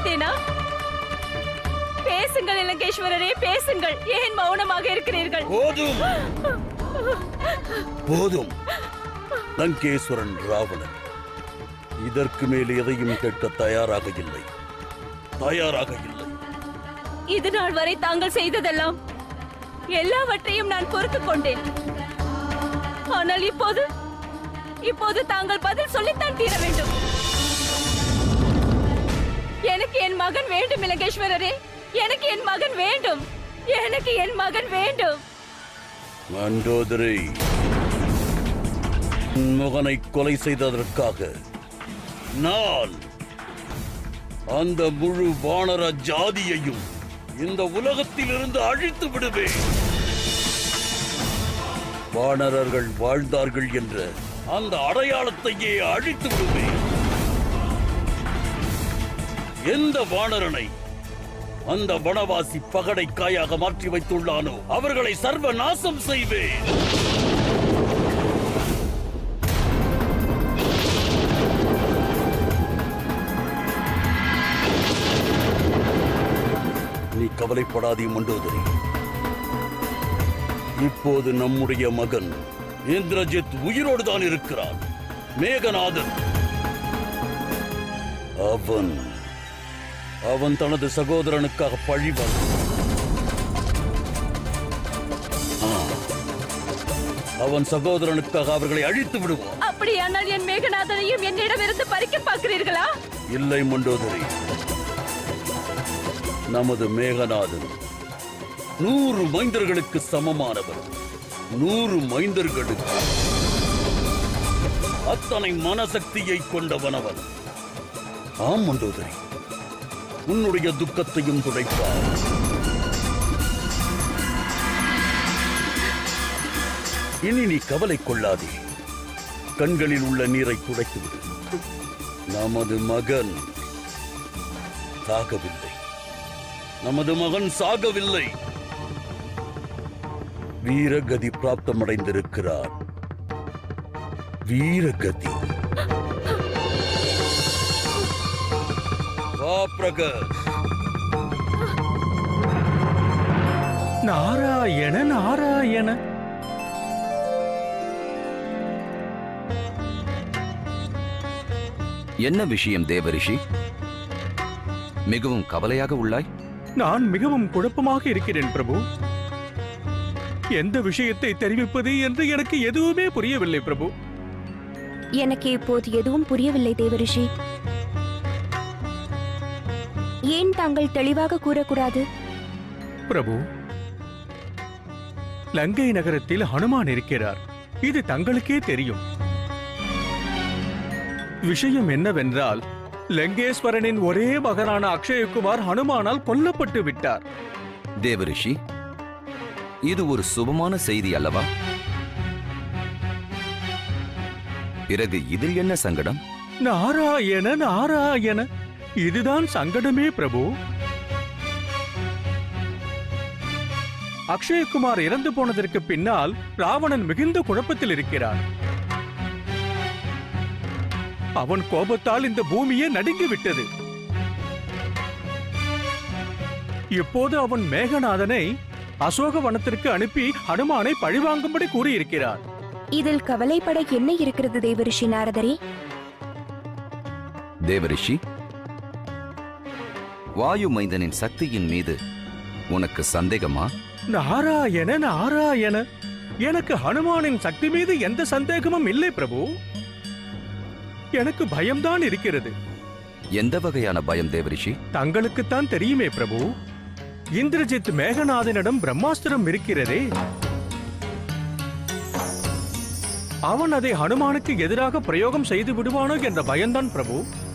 விட்டேனா பேசுங்கள் இலங்கேஸ்வரரே பேசுங்கள் ஏன் மௌனமாக இருக்கிறீர்கள் போதும் போதும் லங்கேஸ்வரன் ராவணன் இதற்கு மேல் எதையும் கேட்க தயாராக இல்லை தயாராக இல்லை இது நாள் வரை தாங்கள் செய்ததெல்லாம் எல்லாவற்றையும் நான் பொறுத்துக் கொண்டேன் ஆனால் இப்போது இப்போது தாங்கள் பதில் சொல்லித்தான் தீர வேண்டும் எனக்கு என் மகன் வேண்டும் இலங்கேஸ்வரரே எனக்கு என் மகன் வேண்டும் எனக்கு என் மகன் வேண்டும் மண்டோதரி உன் மகனை கொலை செய்ததற்காக நான் அந்த முழு வானர ஜாதியையும் இந்த உலகத்தில் இருந்து அழித்து விடுவேன் வானரர்கள் வாழ்ந்தார்கள் என்ற அந்த அடையாளத்தையே அழித்து விடுவேன் எந்த வானரனை அந்த வனவாசி பகடைக்காயாக மாற்றி வைத்துள்ளானோ அவர்களை சர்வ நாசம் செய்வேன் நீ கவலைப்படாதே மண்டோதரி இப்போது நம்முடைய மகன் இந்திரஜித் உயிரோடு தான் இருக்கிறான் மேகநாதன் அவன் அவன் தனது சகோதரனுக்காக பழிவான் அவன் சகோதரனுக்காக அவர்களை அழித்து விடுவான் அப்படியானால் என் மேகநாதனையும் என்னிடமிருந்து பறிக்க பார்க்கிறீர்களா இல்லை மண்டோதரி நமது மேகநாதன் நூறு மைந்தர்களுக்கு சமமானவர் நூறு மைந்தர்களுக்கு அத்தனை மனசக்தியை கொண்டவன் அவன் ஆம் மண்டோதரி உன்னுடைய துக்கத்தையும் துடைப்பார் இனி நீ கவலை கொள்ளாதே கண்களில் உள்ள நீரை துடைத்துவிடு நமது மகன் சாகவில்லை நமது மகன் சாகவில்லை வீரகதி பிராப்தமடைந்திருக்கிறார் வீரகதி வா பிரகாஷ் நாராயண நாராயண என்ன விஷயம் தேவரிஷி மிகவும் கவலையாக உள்ளாய் நான் மிகவும் குழப்பமாக இருக்கிறேன் பிரபு எந்த விஷயத்தை தெரிவிப்பது என்று எனக்கு எதுவுமே புரியவில்லை பிரபு எனக்கு இப்போது எதுவும் புரியவில்லை தேவரிஷி ஏன் தாங்கள் தெளிவாக கூறக்கூடாது பிரபு லங்கை நகரத்தில் ஹனுமான் இருக்கிறார் இது தங்களுக்கே தெரியும் விஷயம் என்னவென்றால் லங்கேஸ்வரனின் ஒரே மகனான அக்ஷயகுமார் ஹனுமானால் கொல்லப்பட்டு விட்டார் தேவரிஷி இது ஒரு சுபமான செய்தி அல்லவா பிறகு இதில் என்ன சங்கடம் நாராயண நாராயண இதுதான் சங்கடமே பிரபு அக்ஷயகுமார் இறந்து போனதற்கு பின்னால் ராவணன் மிகுந்த குழப்பத்தில் இருக்கிறான் அவன் கோபத்தால் இந்த பூமியே நடுங்கி விட்டது இப்போது அவன் மேகநாதனை அசோக வனத்திற்கு அனுப்பி ஹனுமானை பழிவாங்கும்படி கூறியிருக்கிறார் இதில் கவலைப்பட என்ன இருக்கிறது தேவரிஷி நாரதரே தேவரிஷி வாயு மைந்தனின் சக்தியின் மீது உனக்கு சந்தேகமா நாராயண நாராயண எனக்கு ஹனுமானின் சக்தி மீது எந்த சந்தேகமும் இல்லை பிரபு எனக்கு பயம்தான் இருக்கிறது எந்த வகையான பயம் தேவரிஷி தங்களுக்குத்தான் தெரியுமே பிரபு இந்திரஜித் மேகநாதனிடம் பிரம்மாஸ்திரம் இருக்கிறதே அவன் அதை ஹனுமானுக்கு எதிராக பிரயோகம் செய்து விடுவானோ என்ற பயம்தான் பிரபு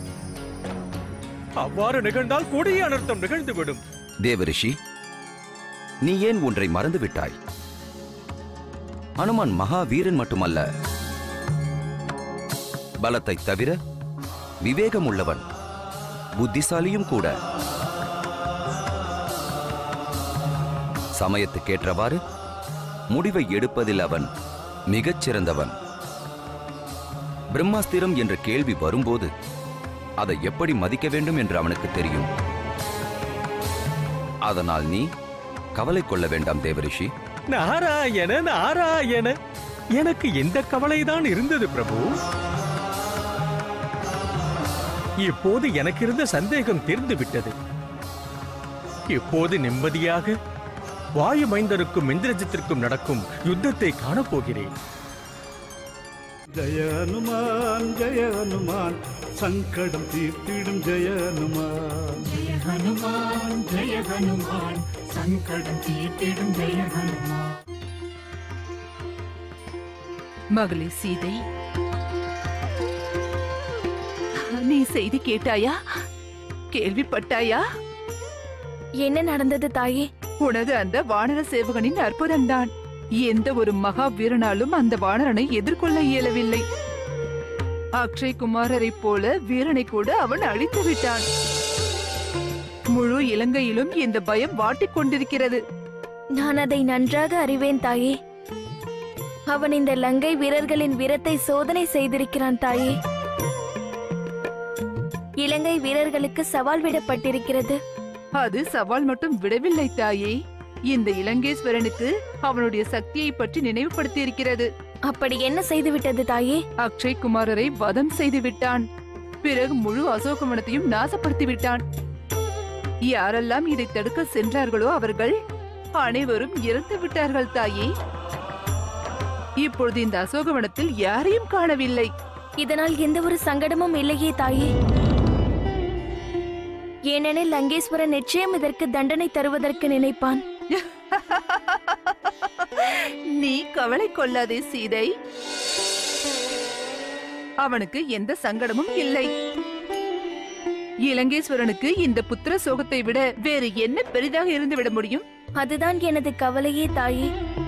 அவ்வாறு நிகழ்ந்தால் கொடிய அனர்த்தம் நிகழ்ந்துவிடும் தேவரிஷி நீ ஏன் ஒன்றை மறந்து விட்டாய் அனுமான் மகாவீரன் மட்டுமல்ல பலத்தை தவிர விவேகம் உள்ளவன் புத்திசாலியும் கூட சமயத்துக்கேற்றவாறு முடிவை எடுப்பதில் அவன் மிகச் சிறந்தவன் பிரம்மாஸ்திரம் என்ற கேள்வி வரும்போது அதை எப்படி மதிக்க வேண்டும் என்று அவனுக்கு தெரியும் அதனால் நீ கவலை கொள்ள வேண்டாம் தேவரிஷி நாராயண நாராயண எனக்கு எந்த கவலைதான் இருந்தது பிரபு இப்போது எனக்கு இருந்த சந்தேகம் தீர்ந்து விட்டது இப்போது நிம்மதியாக வாயுமைந்தருக்கும் இந்திரஜித்திற்கும் நடக்கும் யுத்தத்தை காணப்போகிறேன் ஜய ஹனுமான் ஜய ஹனுமான் சங்கடம் தீர்த்திடும் ஜய ஹனுமான் ஜெய ஹனுமான் ஜெய ஹனுமான் சங்கடம் தீர்த்திடும் ஜெய ஹனுமான் மகளே சீதை நீ செய்தி கேட்டாயா கேள்விப்பட்டாயா என்ன நடந்தது தாயே உனது அந்த வானர சேவகனின் அற்புதம்தான் எந்த ஒரு மகா வீரனாலும் அந்த வானரனை எதிர்கொள்ள இயலவில்லை அக்ஷய் குமாரரைப் போல வீரனை கூட அவன் அழித்து விட்டான் முழு இலங்கையிலும் இந்த பயம் வாட்டிக் கொண்டிருக்கிறது நான் அதை நன்றாக அறிவேன் தாயே அவன் இந்த லங்கை வீரர்களின் வீரத்தை சோதனை செய்திருக்கிறான் தாயே இலங்கை வீரர்களுக்கு சவால் விடப்பட்டிருக்கிறது அது சவால் மட்டும் விடவில்லை தாயே இந்த இலங்கேஸ்வரனுக்கு அவனுடைய சக்தியை பற்றி நினைவுபடுத்தி இருக்கிறது அப்படி என்ன செய்துவிட்டது தாயே அக்ஷய் குமாரரை வதம் செய்து விட்டான் பிறகு முழு அசோகவனத்தையும் நாசப்படுத்தி விட்டான் யாரெல்லாம் இதை தடுக்க சென்றார்களோ அவர்கள் அனைவரும் இறந்து விட்டார்கள் தாயே இப்பொழுது இந்த அசோகவனத்தில் யாரையும் காணவில்லை இதனால் எந்த ஒரு சங்கடமும் இல்லையே தாயே ஏனெனில் லங்கேஸ்வரன் நிச்சயம் இதற்கு தண்டனை தருவதற்கு நினைப்பான் நீ கவலை கொள்ளாதே சீதை அவனுக்கு எந்த சங்கடமும் இல்லை இலங்கேஸ்வரனுக்கு இந்த புத்திர சோகத்தை விட வேறு என்ன பெரிதாக இருந்து விட முடியும் அதுதான் எனது கவலையே தாயே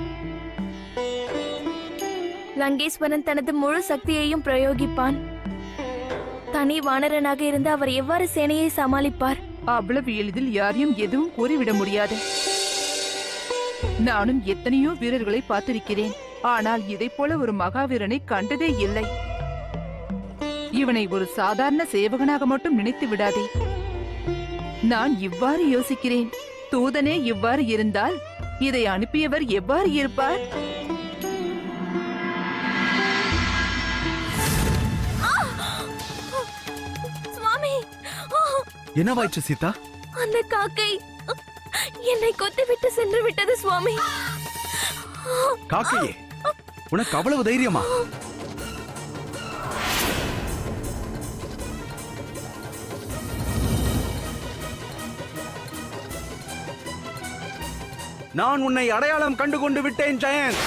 லங்கேஸ்வரன் தனது முழு சக்தியையும் பிரயோகிப்பான் தனி வானரனாக இருந்து அவர் எவ்வாறு சேனையை சமாளிப்பார் அவ்வளவு எளிதில் யாரையும் எதுவும் கூறிவிட முடியாது நானும் எத்தனையோ வீரர்களை பார்த்திருக்கிறேன் ஆனால் இதைப் போல ஒரு மகாவீரனை கண்டதே இல்லை இவனை ஒரு சாதாரண சேவகனாக மட்டும் நினைத்து விடாதே நான் இவ்வாறு யோசிக்கிறேன் தூதனே இவ்வாறு இருந்தால் இதை அனுப்பியவர் எவ்வாறு இருப்பார் சுவாமி என்னவாயிற்று சீதா அந்த காக்கை என்னை கொத்திவிட்டு சென்று விட்டது சுவாமி காக்கையே உனக்கு அவ்வளவு தைரியமா நான் உன்னை அடையாளம் கண்டு கொண்டு விட்டேன் ஜெயந்த்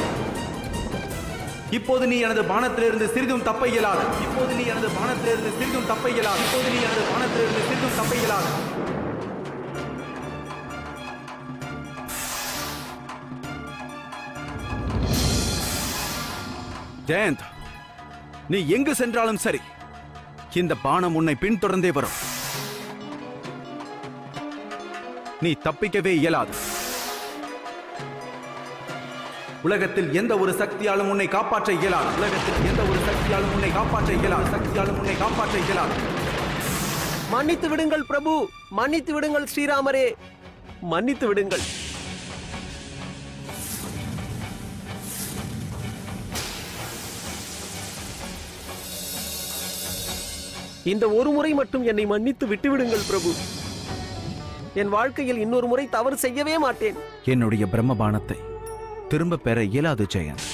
இப்போது நீ எனது பானத்திலிருந்து சிறிதும் தப்ப இயலாது இப்போது நீ எனது பானத்திலிருந்து சிறிதும் தப்ப இயலாது இப்போது நீ எனது பானத்திலிருந்து சிறிதும் தப்ப இயலாது ஜெயந்த் நீ எங்கு சென்றாலும் சரி இந்த பானம் உன்னை பின்தொடர்ந்தே வரும் நீ தப்பிக்கவே இயலாது உலகத்தில் எந்த ஒரு சக்தியாலும் உன்னை காப்பாற்ற இயலாது உலகத்தில் எந்த ஒரு சக்தியாலும் உன்னை காப்பாற்ற இயலாது சக்தியாலும் உன்னை காப்பாற்ற இயலாது மன்னித்து விடுங்கள் பிரபு மன்னித்து விடுங்கள் ஸ்ரீராமரே மன்னித்து விடுங்கள் இந்த ஒரு முறை மட்டும் என்னை மன்னித்து விட்டு விடுங்கள் பிரபு என் வாழ்க்கையில் இன்னொரு முறை தவறு செய்யவே மாட்டேன் என்னுடைய பிரம்ம பானத்தை திரும்ப பெற இயலாது ஜெயந்த்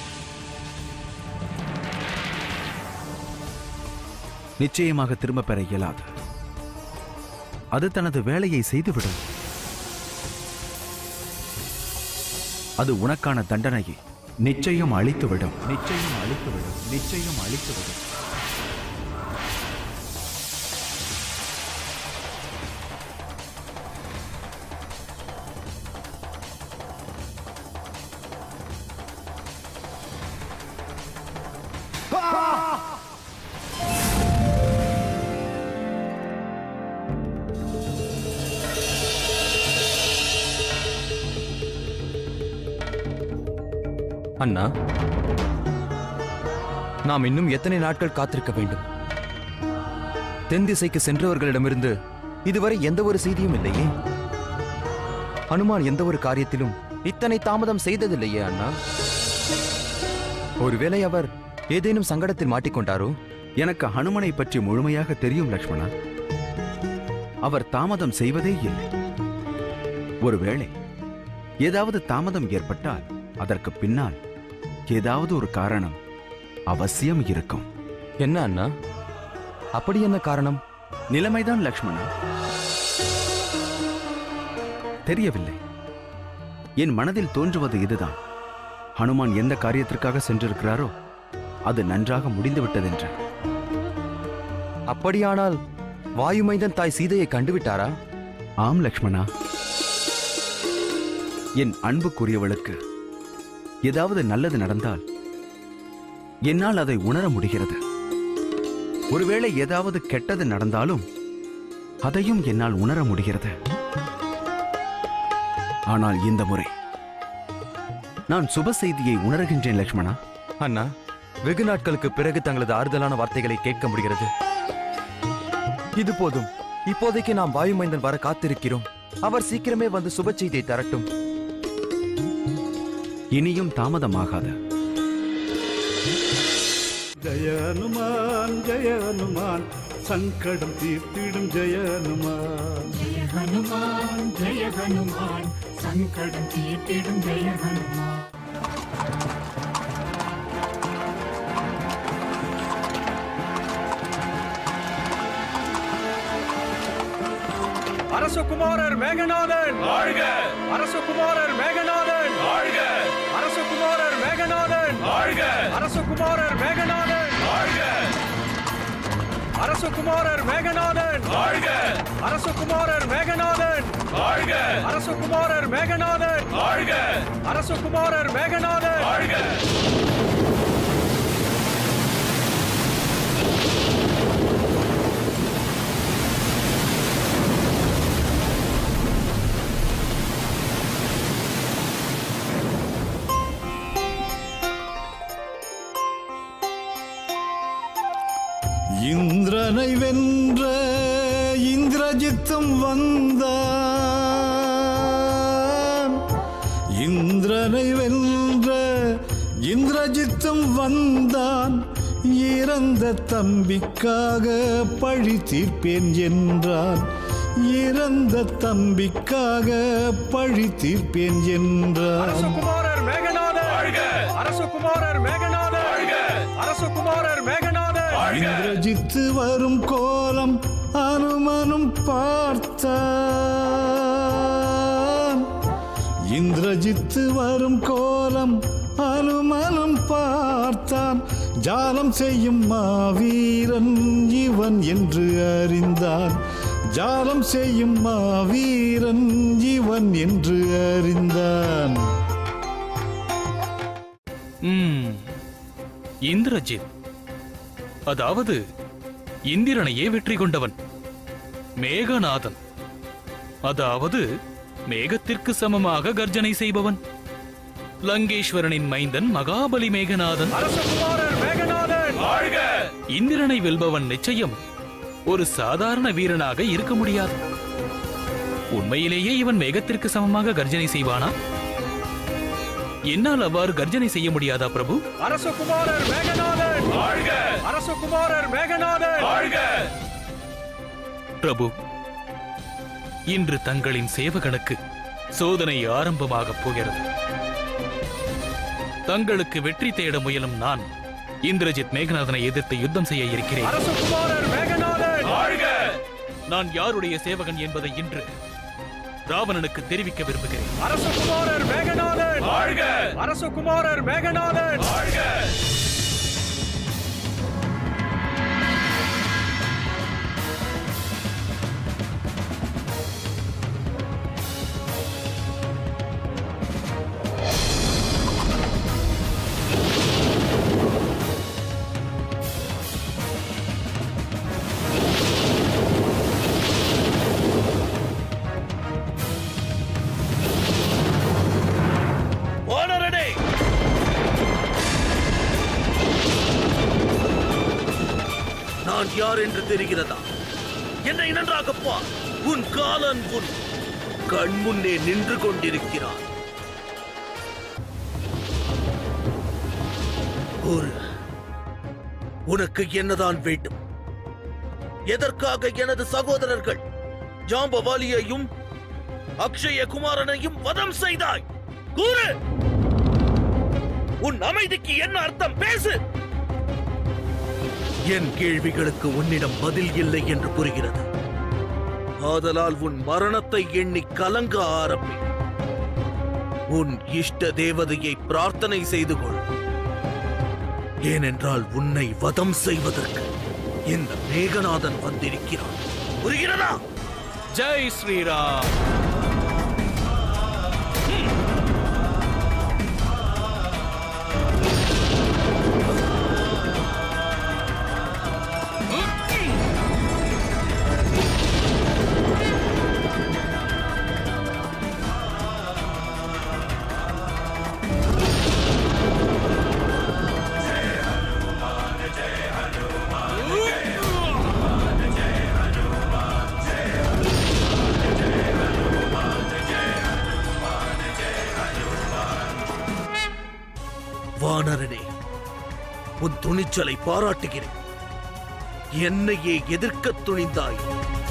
நிச்சயமாக திரும்ப பெற இயலாது அது தனது வேலையை செய்துவிடும் அது உனக்கான தண்டனையை நிச்சயம் அளித்துவிடும் நிச்சயம் அளித்துவிடும் நிச்சயம் அளித்துவிடும் அண்ணா நாம் இன்னும் எத்தனை நாட்கள் காத்திருக்க வேண்டும் தென் திசைக்கு சென்றவர்களிடமிருந்து இதுவரை எந்த ஒரு செய்தியும் இல்லையே ஹனுமான் எந்த ஒரு காரியத்திலும் இத்தனை தாமதம் செய்ததில்லையே அண்ணா ஒருவேளை அவர் ஏதேனும் சங்கடத்தில் மாட்டிக்கொண்டாரோ எனக்கு ஹனுமனை பற்றி முழுமையாக தெரியும் லக்ஷ்மணா அவர் தாமதம் செய்வதே இல்லை ஒருவேளை ஏதாவது தாமதம் ஏற்பட்டால் அதற்கு பின்னால் ஏதாவது ஒரு காரணம் அவசியம் இருக்கும் என்ன அண்ணா அப்படி என்ன காரணம் நிலைமைதான் லக்ஷ்மணா தெரியவில்லை என் மனதில் தோன்றுவது இதுதான் ஹனுமான் எந்த காரியத்திற்காக சென்றிருக்கிறாரோ அது நன்றாக முடிந்துவிட்டதென்று அப்படியானால் வாயுமைந்தன் தாய் சீதையை கண்டுவிட்டாரா ஆம் லக்ஷ்மணா என் அன்புக்குரியவளுக்கு ஏதாவது நல்லது நடந்தால் என்னால் அதை உணர முடிகிறது ஒருவேளை ஏதாவது கெட்டது நடந்தாலும் அதையும் என்னால் உணர முடிகிறது ஆனால் இந்த முறை நான் சுப செய்தியை உணர்கின்றேன் லக்ஷ்மணா அண்ணா வெகு நாட்களுக்கு பிறகு தங்களது ஆறுதலான வார்த்தைகளை கேட்க முடிகிறது இது போதும் இப்போதைக்கு நாம் வாயுமைந்தன் வர காத்திருக்கிறோம் அவர் சீக்கிரமே வந்து சுப செய்தியை தரட்டும் இனியும் தாமதமாகாது ஜய ஹனுமான் ஜய ஹனுமான் சங்கடம் தீர்த்திடும் ஜய ஹனுமான் ஜெய ஹனுமான் ஜெய ஹனுமான் சங்கடம் தீர்த்திடும் ஜெய ஹனுமான் அரசகுமாரர் மேகநாதன் வாழ்க அரசகுமாரர் மேகநாதன் வாழ்க அரசகுமாரர் மேகநாதன் வாழ்க அரசகுமாரர் மேகநாதன் வாழ்க அரசகுமாரர் மேகநாதன் வாழ்க அரசகுமாரர் மேகநாதன் வாழ்க அரசகுமாரர் மேகநாதன் வாழ்க அரசகுமாரர் மேகநாதன் வாழ்க இந்திரனை வென்ற இந்திரஜித்தும் வந்தான் இந்திரனை வென்ற இந்திரஜித்தும் வந்தான் இறந்த தம்பிக்காக பழி தீர்ப்பேன் என்றான் இறந்த தம்பிக்காக பழி தீர்ப்பேன் என்றான் அரசகுமாரர் மேகநாதன் வாழ்க அரசகுமாரர் மேகநாதன் வாழ்க அரசகுமாரர் மேகநாதன் வாழ்க இந்திரஜித்து வரும் கோலம் அனுமனும் பார்த்தான் இந்திரஜித்து வரும் கோலம் அனுமனும் பார்த்தான் ஜாலம் செய்யும் மாவீரன் இவன் என்று அறிந்தான் ஜாலம் செய்யும் மாவீரன் இவன் என்று அறிந்தான் ம், இந்திரஜித் அதாவது இந்திரனையே வெற்றி கொண்டவன் மேகநாதன் அதாவது மேகத்திற்கு சமமாக கர்ஜனை செய்பவன் லங்கேஸ்வரனின் மைந்தன் மகாபலி மேகநாதன் இந்திரனை வெல்பவன் நிச்சயம் ஒரு சாதாரண வீரனாக இருக்க முடியாது உண்மையிலேயே இவன் மேகத்திற்கு சமமாக கர்ஜனை செய்வானா என்னால் அவ்வாறு கர்ஜனை செய்ய முடியாதா பிரபு அரசகுமாரர் மேகநாதன் வாழ்க அரசகுமாரர் மேகநாதன் வாழ்க பிரபு இன்று தங்களின் சேவகனுக்கு சோதனை ஆரம்பமாகப் போகிறது தங்களுக்கு வெற்றி தேட முயலும் நான் இந்திரஜித் மேகநாதனை எதிர்த்து யுத்தம் செய்ய இருக்கிறேன் அரசகுமாரர் மேகநாதன் வாழ்க நான் யாருடைய சேவகன் என்பதை இன்று ராவணனுக்கு தெரிவிக்க விரும்புகிறேன் அரசகுமாரர் மேகநாதன் வாழ்க அரசகுமாரர் மேகநாதன் வாழ்க ஓனரடே நான் யார் என்று தெரிகிறதா நன்றாக பார் உன் காலன் உன் கண் முன்னே நின்று கொண்டிருக்கிறான் ஒரு உனக்கு என்னதான் வேண்டும் எதற்காக எனது சகோதரர்கள் ஜாம்பவாலியையும் அக்ஷய குமாரனையும் வதம் செய்தாய் கூறு உன் அமைதிக்கு என்ன அர்த்தம் பேசு என் கேள்விகளுக்கு உன்னிடம் பதில் இல்லை என்று புரிகிறது ஆதலால் உன் மரணத்தை எண்ணி கலங்க ஆரம்பி உன் இஷ்ட தேவதையை பிரார்த்தனை செய்து கொள் ஏனென்றால் உன்னை வதம் செய்வதற்கு இந்த மேகநாதன் வந்திருக்கிறான் புரிகிறதா ஜெய் ஸ்ரீராம் வானரனே உன் துணிச்சலை பாராட்டுகிறேன் என்னையே எதிர்க்கத் துணிந்தாய்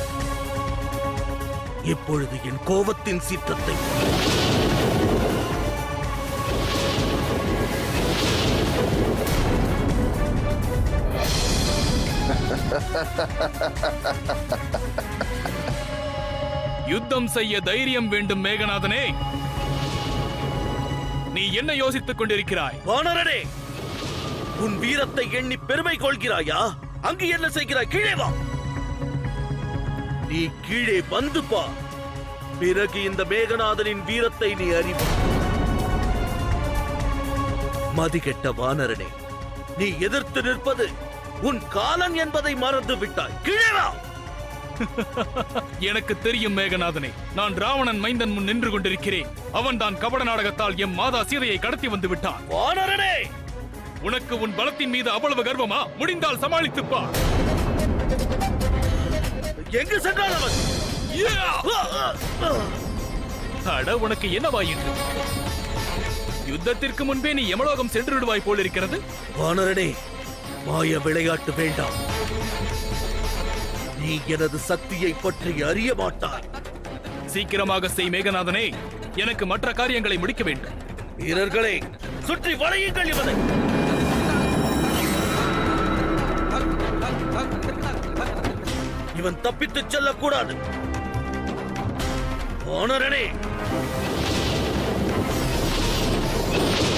இப்பொழுது என் கோபத்தின் சீற்றத்தை யுத்தம் செய்ய தைரியம் வேண்டும் மேகநாதனே நீ என்ன யோசித்துக் கொண்டிருக்கிறாய் வானரனே உன் வீரத்தை எண்ணி பெருமை கொள்கிறாயா அங்கு என்ன செய்கிறாய் கீழே வா நீ கீழே வந்து பார் பிறகு இந்த மேகநாதனின் வீரத்தை நீ அறிவாய் மதிகெட்ட வானரனே நீ எதிர்த்து நிற்பது உன் காலன் என்பதை மறந்து விட்டாய் கீழே வா எனக்கு தெரியும் மேகநாதனே நான் ராவணன் மைந்தன் முன் நின்று கொண்டிருக்கிறேன் அவன் தான் கபட நாடகத்தால் எம் மாதா சீதையை கடத்தி வந்து விட்டான் வானரனே உனக்கு உன் பலத்தின் மீது அவ்வளவு கர்வமா முடிந்தால் சமாளித்துப் பார் எங்கு சென்றான் அவன் அட உனக்கு என்னவாயிற்று யுத்தத்திற்கு முன்பே நீ யமலோகம் சென்று விடுவாய் போலிருக்கிறது வானரனே மாய விளையாட்டு வேண்டாம் நீ எனது சக்தியை பற்றி அறிய மாட்டாய் சீக்கிரமாக செய் மேகநாதனே எனக்கு மற்ற காரியங்களை முடிக்க வேண்டும் வீரர்களே சுற்றி வளையுங்கள் இவனை இவன் தப்பித்துச் செல்லக்கூடாது வானரனே